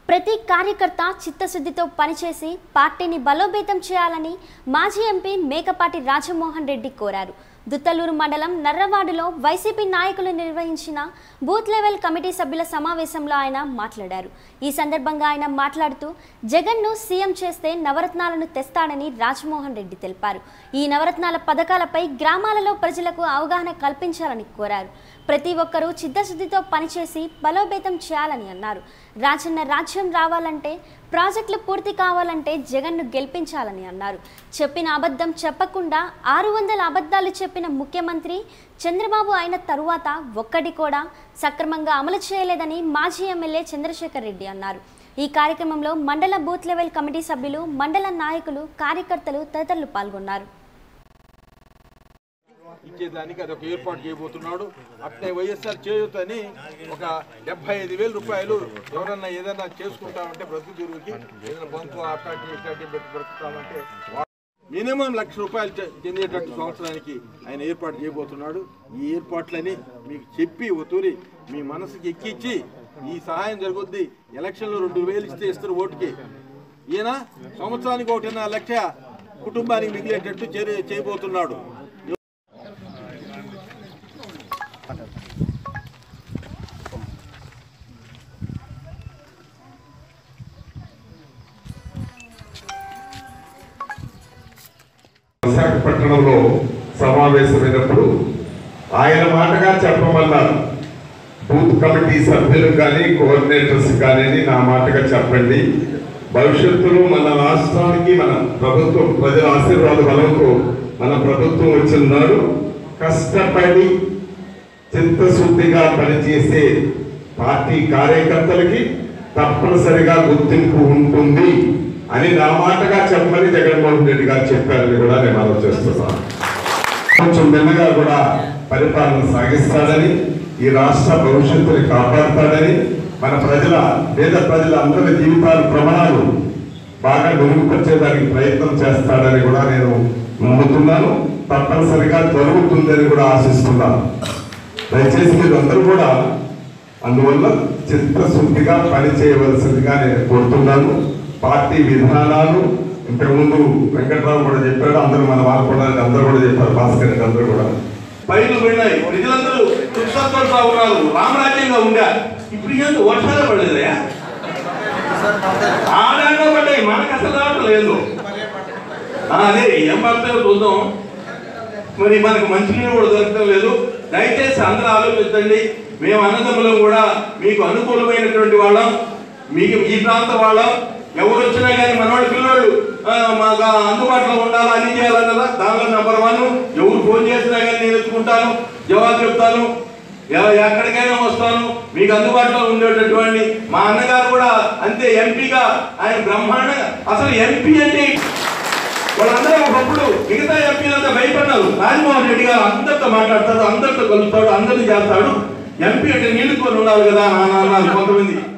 ప్రతి కార్యకర్త చిత్తశుద్ధితో పనిచేసి పార్టీని బలోపేతం చేయాలని మాజీ ఎంపీ మేకపాటి రాజమోహన్ రెడ్డి కోరారు దుత్తలూరు మండలం నర్రవాడలో వైసీపీ నాయకులు నిర్వహించిన బూత్ లెవెల్ కమిటీ సభ్యుల సమావేశంలో ఆయన మాట్లాడారు ఈ సందర్భంగా ఆయన మాట్లాడుతూ జగన్ను సీఎం చేస్తే నవరత్నాలను తెస్తాడని రాజమోహన్ రెడ్డి తెలిపారు ఈ నవరత్నాల పథకాలపై గ్రామాలలో ప్రజలకు అవగాహన కల్పించాలని కోరారు ప్రతి ఒక్కరూ చిత్తశుద్ధితో పనిచేసి బలోపేతం చేయాలని అన్నారు రాజన్న రాజ్యం రావాలంటే ప్రాజెక్టులు పూర్తి కావాలంటే జగన్ను గెలిపించాలని అన్నారు చెప్పిన అబద్ధం చెప్పకుండా ఆరు వందల అబద్ధాలు చెప్పిన ముఖ్యమంత్రి చంద్రబాబు అయిన తరువాత ఒక్కటి కూడా సక్రమంగా అమలు చేయలేదని మాజీ ఎమ్మెల్యే చంద్రశేఖర్ రెడ్డి అన్నారు ఈ కార్యక్రమంలో మండల బూత్ లెవెల్ కమిటీ సభ్యులు మండల నాయకులు కార్యకర్తలు తదితరులు పాల్గొన్నారు ఇచ్చేదానికి అది ఒక ఏర్పాటు చేయబోతున్నాడు అట్లే వైఎస్ఆర్ చేయూత అని ఒక డెబ్బై ఐదు వేల రూపాయలు ఎవరన్నా ఏదైనా చేసుకుంటామంటే బ్రతుకు తిరుగుకి ఏదైనా బంకు అట్లాంటి ఇట్లాంటి పెట్టి బ్రతుకుతామంటే మినిమం లక్ష రూపాయలు చె- చెందేటట్టు సంవత్సరానికి ఆయన ఏర్పాటు చేయబోతున్నాడు ఈ ఏర్పాట్లని మీకు చెప్పి ఒతూరి మీ మనసుకి ఎక్కించి ఈ సహాయం జరుగుద్ది ఎలక్షన్లో రెండు వేలు ఇస్తే ఇస్తారు ఓటుకి ఈయన సంవత్సరానికి ఒకటిన్నర లక్ష కుటుంబానికి మిగిలేటట్టు చర్య చేయబోతున్నాడు విశాఖపట్నంలో సమావేశమైనప్పుడు ఆయన మాటగా చెప్పమన్నారు బూత్ కమిటీ సభ్యులు కానీ కోఆర్డినేటర్స్ కానీ నా మాటగా చెప్పండి భవిష్యత్తులో మన రాష్ట్రానికి మన ప్రభుత్వం ప్రజల ఆశీర్వాద బలంతో మన ప్రభుత్వం వచ్చినాడు కష్టపడి చిత్తశుద్ధిగా పనిచేసే పార్టీ కార్యకర్తలకి తప్పనిసరిగా గుర్తింపు ఉంటుంది అని నా మాటగా చెప్పమని జగన్మోహన్ రెడ్డి గారు చెప్పారని కూడా నేను ఆలోచిస్తున్నాను కొంచెం మెల్లగా కూడా పరిపాలన సాగిస్తాడని ఈ రాష్ట్ర భవిష్యత్తుని కాపాడతాడని మన ప్రజల పేద ప్రజల అందరి జీవితాల ప్రమాణాలు బాగా మెరుగుపరిచేదానికి ప్రయత్నం చేస్తాడని కూడా నేను నమ్ముతున్నాను తప్పనిసరిగా జరుగుతుందని కూడా ఆశిస్తున్నాను దయచేసి మీరు అందరూ కూడా అందువల్ల చిత్తశుద్ధిగా పని చేయవలసిందిగా నేను కోరుతున్నాను పార్టీ విధానాలు ఇంతకుముందు వెంకట్రావు కూడా చెప్పాడు అందరూ మన వాళ్ళు కూడా అందరూ కూడా చెప్పారు భాస్కర్ రెడ్డి అందరూ కూడా పైర్లు పోయినాయి ప్రజలందరూ సుఖసంతోషంగా ఉన్నారు రామరాజ్యంగా ఉండా ఇప్పుడు ఏంది వర్షాలు పడలేదయా ఆడాగా పడ్డాయి మనకు అసలు రావటం లేదు ఆ, అదే ఏం పడతాయో చూద్దాం మరి మనకు మంచినీళ్ళు కూడా దొరకడం లేదు దయచేసి అందరూ ఆలోచించండి మేము అన్నదమ్ములం కూడా మీకు అనుకూలమైనటువంటి వాళ్ళం మీకు ఈ ప్రాంత వాళ్ళం ఎవరు వచ్చినా కానీ మనవాళ్ళ పిల్లోళ్ళు ఆ, మాకు అందుబాటులో ఉండాలా అని చేయాలన్నదా దానిలో నెంబర్ వన్ ఎవరు ఫోన్ చేసినా కానీ నేను ఎత్తుకుంటాను జవాబు చెప్తాను ఎ- ఎక్కడికైనా వస్తాను మీకు అందుబాటులో ఉండేటటువంటి మా అన్నగారు కూడా అంతే ఎంపీగా ఆయన బ్రహ్మాండంగా అసలు ఎంపీ అంటే వాళ్ళందరూ ఒకప్పుడు మిగతా ఎంపీలంతా భయపడ్డారు రాజమోహన్ రెడ్డి గారు అందరితో మాట్లాడతాడు అందరితో కలుస్తాడు అందరిని చేస్తాడు ఎంపీ అంటే నీళ్లు కొని ఉండాలి కదా అని అన్నారు కొంతమంది